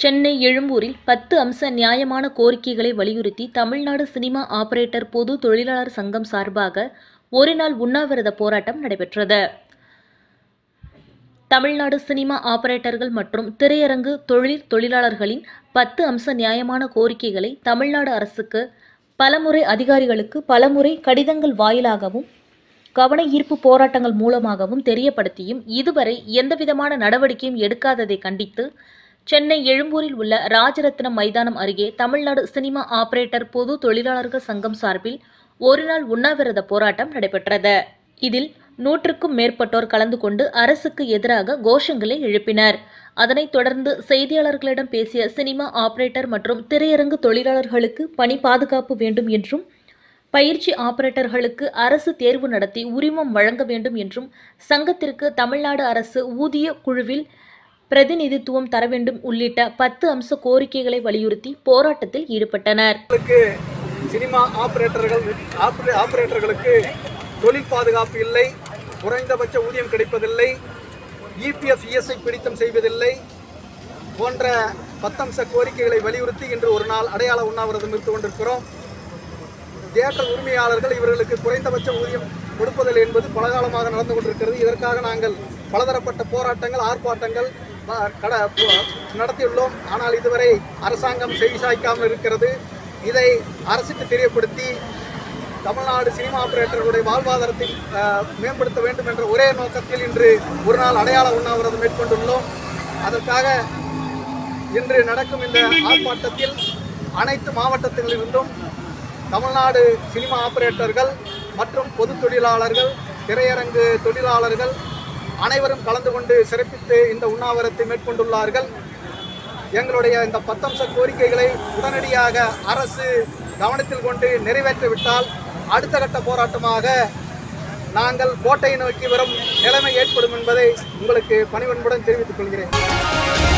சென்னை எழும்பூரில் பத்து அம்ச நியாயமான கோரிக்கைகளை வலியுறுத்தி தமிழ்நாடு சினிமா ஆபரேட்டர் பொது தொழிலாளர் சங்கம் சார்பாக ஒருநாள் உண்ணாவிரத போராட்டம் நடைபெற்றது தமிழ்நாடு சினிமா ஆபரேட்டர்கள் மற்றும் திரையரங்கு தொழில் தொழிலாளர்களின் பத்து அம்ச நியாயமான கோரிக்கைகளை தமிழ்நாடு அரசுக்கு பலமுறை அதிகாரிகளுக்கு பலமுறை கடிதங்கள் வாயிலாகவும் கவன ஈர்ப்பு போராட்டங்கள் மூலமாகவும் தெரியப்படுத்தியும் இதுவரை எந்தவிதமான நடவடிக்கையும் எடுக்காததை கண்டித்து சென்னை எழும்பூரில் உள்ள ராஜரத்னம் மைதானம் அருகே தமிழ்நாடு சினிமா ஆபரேட்டர் பொது தொழிலாளர்கள் சங்கம் சார்பில் ஒருநாள் உண்ணாவிரத போராட்டம் நடைபெற்றது இதில் நூற்றுக்கும் மேற்பட்டோர் கலந்து கொண்டு அரசுக்கு எதிராக கோஷங்களை எழுப்பினர் அதனைத் தொடர்ந்து செய்தியாளர்களிடம் பேசிய சினிமா ஆபரேட்டர் மற்றும் திரையரங்கு தொழிலாளர்களுக்கு பணி பாதுகாப்பு வேண்டும் என்றும் பயிற்சி ஆபரேட்டர்களுக்கு அரசு தேர்வு நடத்தி உரிமம் வழங்க வேண்டும் என்றும் சங்கத்திற்கு தமிழ்நாடு அரசு ஊதிய குழுவில் பிரதிநிதித்துவம் தர வேண்டும் உள்ளிட்ட பத்து அம்ச கோரிக்கைகளை வலியுறுத்தி போராட்டத்தில் ஈடுபட்டனர் மக்களுக்கு சினிமா ஆபரேட்டர்கள் ஆபரே- ஆபரேட்டர்களுக்கு தொழில் பாதுகாப்பு இல்லை குறைந்தபட்ச ஊதியம் கிடைப்பதில்லை இபிஎஃப் இஎஸ்ஐ பிடித்தம் செய்வதில்லை போன்ற பத்தம்ச கோரிக்கைகளை வலியுறுத்தி இன்று ஒரு நாள் அடையாள உண்ணாவிரதம் இருந்து கொண்டிருக்கிறோம் தியேட்டர் உரிமையாளர்கள் இவர்களுக்கு குறைந்தபட்ச ஊதியம் கொடுப்பதில்லை என்பது பலகாலமாக நடந்து கொண்டிருக்கிறது இதற்காக நாங்கள் பலதரப்பட்ட போராட்டங்கள் ஆர்ப்பாட்டங்கள் அஹ், கட போ- நடத்தியுள்ளோம் ஆனால் இதுவரை அரசாங்கம் செவி சாய்க்காமல் இருக்கிறது இதை அரசுக்கு தெரியப்படுத்தி தமிழ்நாடு சினிமா ஆபரேட்டர்களுடைய வாழ்வாதாரத்தை அஹ், மேம்படுத்த வேண்டும் என்ற ஒரே நோக்கத்தில் இன்று ஒரு நாள் அடையாள உண்ணாவிரதம் மேற்கொண்டுள்ளோம் அதற்காக இன்று நடக்கும் இந்த ஆர்ப்பாட்டத்தில் அனைத்து மாவட்டத்திலிருந்தும் தமிழ்நாடு சினிமா ஆபரேட்டர்கள் மற்றும் பொது தொழிலாளர்கள் திரையரங்கு தொழிலாளர்கள் அனைவரும் கலந்து கொண்டு சிறப்பித்து இந்த உண்ணாவிரத்தை மேற்கொண்டுள்ளார்கள் எங்களுடைய இந்த பத்தம்ச கோரிக்கைகளை உடனடியாக அரசு கவனத்தில் கொண்டு நிறைவேற்றிவிட்டால் அடுத்த கட்ட போராட்டமாக நாங்கள் கோட்டையை நோக்கி வரும் நிலைமை ஏற்படும் என்பதை உங்களுக்கு பணிவன்புடன் தெரிவித்துக் கொள்கிறேன்